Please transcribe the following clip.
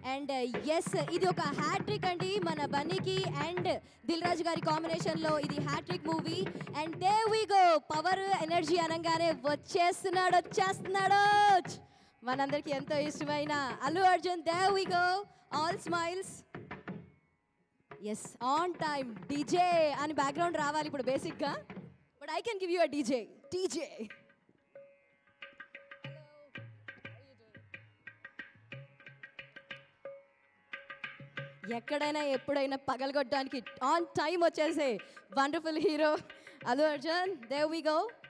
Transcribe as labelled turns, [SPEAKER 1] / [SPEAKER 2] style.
[SPEAKER 1] and yes ఇది ఒక hat trick అండి మన బన్నీకి అండ్ దిల్ రాజు గారి కాంబినేషన్లో ఇది hattrick movie and there we go power energy అనగానే వచ్చేస్తున్నాడు వచ్చేస్తున్నాడు మనందరికీ ఎంతో ఇష్టమైన Allu Arjun there we go all smiles yes on time DJ అని బ్యాక్గ్రౌండ్ రావాలి ఇప్పుడు బేసిక్గా but I can give you a DJ DJ ఎక్కడైనా ఎప్పుడైనా పగలగొట్టడానికి ఆన్ టైం వచ్చేసే wonderful hero Allu Arjun there we go